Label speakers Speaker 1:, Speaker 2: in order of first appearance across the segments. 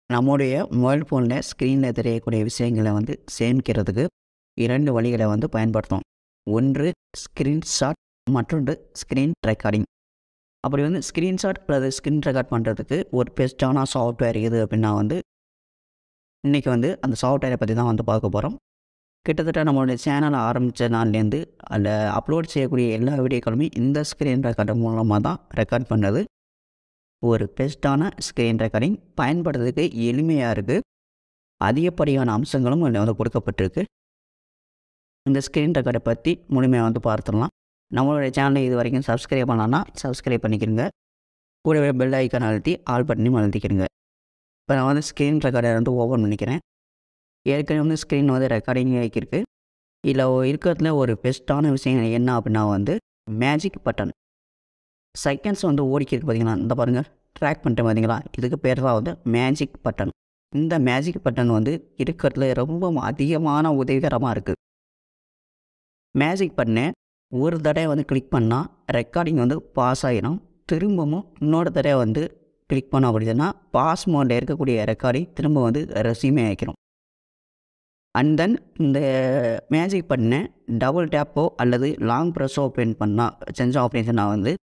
Speaker 1: நம்முடைய மொபைல் ஃபோனில் ஸ்க்ரீனில் தெரியக்கூடிய விஷயங்களை வந்து சேமிக்கிறதுக்கு இரண்டு வழிகளை வந்து பயன்படுத்தும் ஒன்று ஸ்க்ரீன்ஷாட் மற்றொன்று ஸ்க்ரீன் ரெக்கார்டிங் அப்படி வந்து ஸ்க்ரீன்ஷாட் அல்லது ஸ்க்ரீன் ரெக்கார்ட் பண்ணுறதுக்கு ஒரு பெஸ்ட்டான சாஃப்ட்வேர் எது அப்படின்னா வந்து இன்றைக்கி வந்து அந்த சாஃப்ட்வேரை பற்றி தான் வந்து பார்க்க போகிறோம் கிட்டத்தட்ட நம்மளுடைய சேனலை ஆரம்பித்த நாள்லேருந்து அதில் அப்லோட் செய்யக்கூடிய எல்லா வீடியோக்களுமே இந்த ஸ்க்ரீன் ரெக்கார்டு மூலமாக தான் ரெக்கார்ட் பண்ணுறது ஒரு பெஸ்ட்டான ஸ்க்ரீன் ரெக்கார்டிங் பயன்படுறதுக்கு எளிமையாக இருக்குது அதிகப்படியான அம்சங்களும் அதில் வந்து கொடுக்கப்பட்டிருக்கு இந்த ஸ்க்ரீன் ரெக்கார்டை பற்றி முழுமையாக வந்து பார்த்துடலாம் நம்மளுடைய சேனலை இது வரைக்கும் சப்ஸ்கிரைப் பண்ணலான்னா சப்ஸ்கிரைப் பண்ணிக்கிறங்க கூடவே பெல் ஐக்கான் அழுத்தி ஆல் பட்டனையும் அழுத்திக்கிறங்க இப்போ நான் வந்து ஸ்க்ரீன் ரெக்கார்டை வந்து ஓப்பன் பண்ணிக்கிறேன் ஏற்கனவே வந்து ஸ்க்ரீன் வந்து ரெக்கார்டிங் ஆகிருக்கு இதில் இருக்கிறதுல ஒரு பெஸ்ட்டான விஷயம் என்ன அப்படின்னா வந்து மேஜிக் பட்டன் செகண்ட்ஸ் வந்து ஓடிக்கிருக்கு பார்த்தீங்களா இந்த பாருங்கள் ட்ராக் பண்ணிட்டு பார்த்தீங்களா இதுக்கு பேர் தான் வந்து மேஜிக் பட்டன் இந்த மேஜிக் பட்டன் வந்து இருக்கிறதுல ரொம்ப அதிகமான உதவிகரமாக இருக்குது மேஜிக் பண்ண ஒரு தடவை வந்து கிளிக் பண்ணால் ரெக்கார்டிங் வந்து பாஸ் ஆகிடும் திரும்பவும் இன்னொரு தடவை வந்து கிளிக் பண்ணோம் அப்படின்னா பாஸ் மோடில் இருக்கக்கூடிய ரெக்கார்டிங் திரும்ப வந்து ரெசியூமே ஆகிக்கிறோம் அண்ட் தென் இந்த மேஜிக் பண்ண டபுள் டேப்போ அல்லது லாங் ப்ரெஸ்ஸோ ஓப்பன் பண்ணால் செஞ்சோம் அப்படின்னு நான் வந்து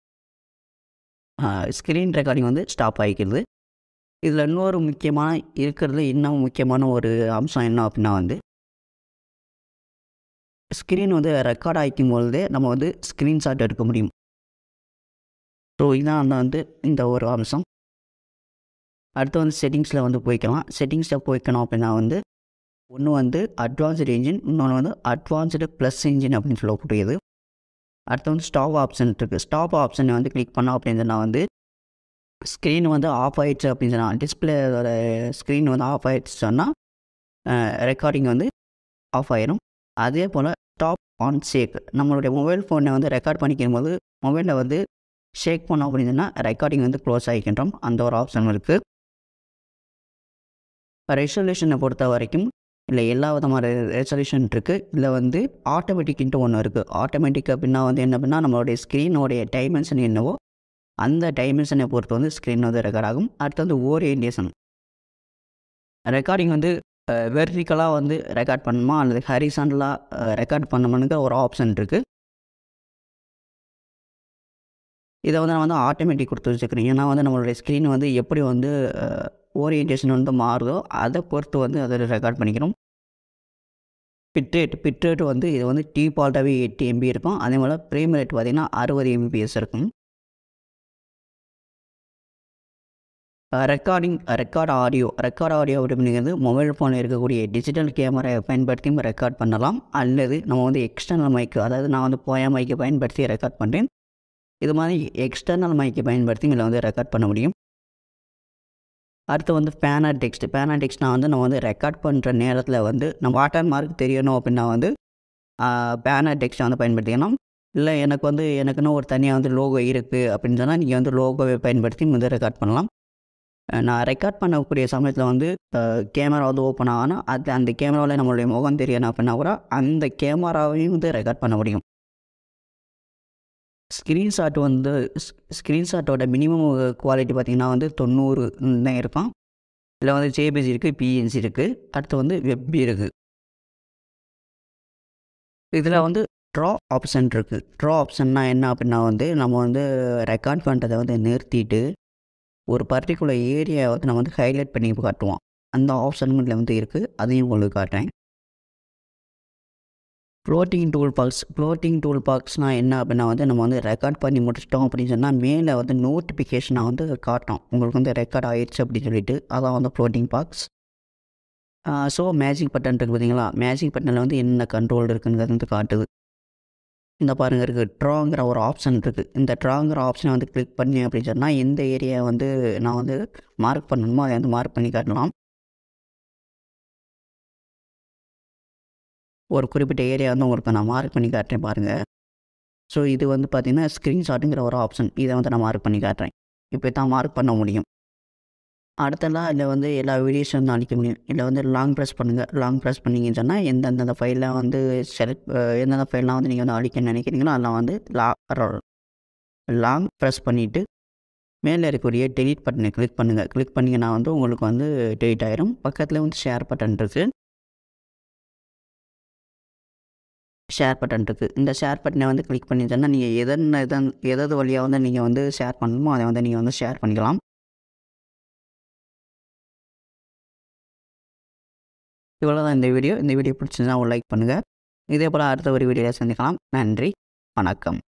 Speaker 1: ஸ்க்ரீன் ரெக்கார்டிங் வந்து ஸ்டாப் ஆகிக்கிறது இதில் இன்னொரு முக்கியமான இருக்கிறது இன்னும் முக்கியமான ஒரு அம்சம் என்ன அப்படின்னா வந்து ஸ்க்ரீன் வந்து ரெக்கார்ட் ஆகிக்கும் பொழுதே நம்ம வந்து ஸ்க்ரீன்ஷாட் எடுக்க முடியும் ஸோ இதான் அந்த வந்து இந்த ஒரு அம்சம் அடுத்து வந்து செட்டிங்ஸில் வந்து போய்க்கலாம் செட்டிங்ஸில் போய்க்கணும் அப்படின்னா வந்து ஒன்று வந்து அட்வான்ஸ்டு இன்ஜின் இன்னொன்று வந்து அட்வான்ஸ்டு ப்ளஸ் இன்ஜின் அப்படின்னு சொல்லக்கூடியது அடுத்து வந்து ஸ்டாப் ஆப்ஷன் இருக்குது ஸ்டாப் ஆப்ஷனை வந்து கிளிக் பண்ணோம் அப்படின்னு சொன்னால் வந்து ஸ்க்ரீன் வந்து ஆஃப் ஆகிடுச்சு அப்படின்னு சொன்னால் டிஸ்பிளேயோட ஸ்க்ரீன் வந்து ஆஃப் ஆகிடுச்சு சொன்னால் ரெக்கார்டிங் வந்து ஆஃப் ஆயிரும் அதே போல் ஸ்டாப் ஆன் ஷேக் நம்மளுடைய மொபைல் ஃபோனை வந்து ரெக்கார்ட் பண்ணிக்கும் போது மொபைலில் வந்து ஷேக் பண்ணோம் அப்படின்னு சொன்னால் ரெக்கார்டிங் வந்து க்ளோஸ் ஆகிக்கின்றோம் அந்த ஒரு ஆப்ஷன் இருக்குது ரெசல்யூஷனை பொறுத்த வரைக்கும் இல்லை எல்லா விதமான ரெசல்யூஷன் இருக்குது இதில் வந்து ஆட்டோமேட்டிக்ன்ட்டு ஒன்று இருக்குது ஆட்டோமேட்டிக் அப்படின்னா வந்து என்ன அப்படின்னா நம்மளுடைய ஸ்க்ரீனோடைய டைமென்ஷன் என்னவோ அந்த டைமென்ஷனை பொறுத்து வந்து ஸ்க்ரீன் வந்து ரெக்கார்ட் ஆகும் அடுத்து வந்து ஓரியன்டேஷன் ரெக்கார்டிங் வந்து வெர்டிக்கலாக வந்து ரெக்கார்ட் பண்ணணுமா அல்லது ஹரிசாண்டலாக ரெக்கார்ட் பண்ணணுங்கிற ஒரு ஆப்ஷன் இருக்குது இதை வந்து நான் வந்து ஆட்டோமேட்டிக் கொடுத்து வச்சுக்கிறேன் ஏன்னா வந்து நம்மளுடைய ஸ்க்ரீன் வந்து எப்படி வந்து ஓரியன்டேஷன் வந்து மாறுதோ அதை பொறுத்து வந்து அதை ரெக்கார்ட் பண்ணிக்கிறோம் பிட்ரேட் பிட்ரேட் வந்து இது வந்து டிஃபால்ட்டாகவே எட்டு எம்பி இருக்கும் அதே போல் ப்ரீம் ரேட் பார்த்திங்கன்னா அறுபது எம்பிபிஎஸ் இருக்கும் recording record audio record audio அப்படிங்கிறது மொபைல் ஃபோனில் இருக்கக்கூடிய டிஜிட்டல் கேமராவை பயன்படுத்தியும் ரெக்கார்ட் பண்ணலாம் அல்லது நம்ம வந்து எக்ஸ்டர்னல் மைக்கு அதாவது நான் வந்து போயா மைக்கை பயன்படுத்தி ரெக்கார்ட் பண்ணுறேன் இது மாதிரி எக்ஸ்டர்னல் மைக்கை பயன்படுத்தி இதில் வந்து ரெக்கார்ட் பண்ண முடியும் அடுத்து வந்து பேனர் டெக்ஸ்ட் பேனர் டெக்ஸ்ட்னால் வந்து நம்ம வந்து ரெக்கார்ட் பண்ணுற நேரத்தில் வந்து நம்ம வாட்டர் மார்க் தெரியணும் அப்படின்னா வந்து பேனர் டெக்ஸ்ட்டை வந்து பயன்படுத்திக்கணும் இல்லை எனக்கு வந்து எனக்குன்னு ஒரு தனியாக வந்து லோகோ இருக்குது அப்படின்னு சொன்னால் நீங்கள் வந்து லோகோவை பயன்படுத்தி வந்து ரெக்கார்ட் பண்ணலாம் நான் ரெக்கார்ட் பண்ணக்கூடிய சமயத்தில் வந்து கேமரா வந்து ஓப்பன் ஆகணும் அது அந்த கேமராவில் நம்மளுடைய முகம் தெரியணும் அப்படின்னா கூட அந்த கேமராவையும் வந்து ரெக்கார்ட் பண்ண முடியும் ஸ்க்ரீன்ஷாட் வந்து ஸ்க்ரீன்ஷாட்டோட மினிமம் குவாலிட்டி பார்த்திங்கன்னா வந்து தொண்ணூறு தான் இருக்கும் இதில் வந்து ஜேபிஜி இருக்குது பிஎன்சி இருக்குது அடுத்து வந்து வெப் இருக்குது இதில் வந்து ட்ரா ஆப்ஷன் இருக்குது ட்ரா ஆப்ஷன்னா என்ன அப்படின்னா வந்து நம்ம வந்து ரெக்கார்ட் பண்ணுறதை வந்து நிறுத்திட்டு ஒரு பர்டிகுலர் ஏரியாவை வந்து நம்ம வந்து ஹைலைட் பண்ணி காட்டுவோம் அந்த ஆப்ஷன் இதில் வந்து இருக்குது அதையும் உங்களுக்கு காட்டுறேன் floating tool box floating tool பாக்ஸ்னால் என்ன அப்படின்னா வந்து நம்ம வந்து ரெக்கார்ட் பண்ணி முடிச்சிட்டோம் அப்படின்னு சொன்னால் மேலே வந்து நோட்டிஃபிகேஷனை வந்து காட்டும் உங்களுக்கு வந்து ரெக்கார்ட் ஆயிடுச்சு அப்படின்னு சொல்லிட்டு அதான் வந்து floating box so magic button இருக்குது பார்த்தீங்களா மேஜிக் பட்டனில் வந்து என்ன கண்ட்ரோல் இருக்குங்கிறது வந்து காட்டுது இந்த பாருங்கள் இருக்குது ட்ராங்கிற ஒரு ஆப்ஷன் இருக்குது இந்த ட்ராங்கிற ஆப்ஷனை வந்து கிளிக் பண்ணி அப்படின்னு சொன்னால் எந்த ஏரியா வந்து நான் வந்து மார்க் பண்ணணுமோ அதை வந்து மார்க் பண்ணி காட்டலாம் ஒரு குறிப்பிட்ட ஏரியா வந்து உங்களுக்கு நான் மார்க் பண்ணி காட்டுறேன் பாருங்கள் ஸோ இது வந்து பார்த்திங்கன்னா ஸ்க்ரீன்ஷாட்டுங்கிற ஒரு ஆப்ஷன் இதை வந்து நான் மார்க் பண்ணி காட்டுறேன் இப்போ தான் மார்க் பண்ண முடியும் அடுத்தலாம் இதில் வந்து எல்லா வீடியோஸும் வந்து அழிக்க முடியும் இதில் வந்து லாங் ப்ரெஸ் பண்ணுங்கள் லாங் ப்ரெஸ் பண்ணிங்கன்னு சொன்னால் எந்தெந்த ஃபைலில் வந்து செலக்ட் எந்தெந்த ஃபைல்லாம் வந்து நீங்கள் வந்து அழிக்க நினைக்கிறீங்களோ அதெல்லாம் வந்து லா லாங் ப்ரெஸ் பண்ணிவிட்டு மேலே இருக்கக்கூடிய டெலிட் பட்டனை கிளிக் பண்ணுங்கள் கிளிக் பண்ணிங்கன்னா வந்து உங்களுக்கு வந்து டெலிட் ஆயிரும் பக்கத்தில் வந்து ஷேர் பட்டன் இருக்குது ஷேர் பட்டன் இருக்குது இந்த ஷேர் பட்டனை வந்து கிளிக் பண்ணிட்டேன்னா நீங்கள் எதன் எதன் எதாவது வழியாக வந்து நீங்கள் வந்து ஷேர் பண்ணணுமோ அதை வந்து நீங்கள் வந்து ஷேர் பண்ணிக்கலாம் இவ்வளோ தான் இந்த வீடியோ இந்த வீடியோ பிடிச்சிருந்தா ஒரு லைக் பண்ணுங்கள் இதே போல் அடுத்த ஒரு வீடியோவில் சந்திக்கலாம் நன்றி வணக்கம்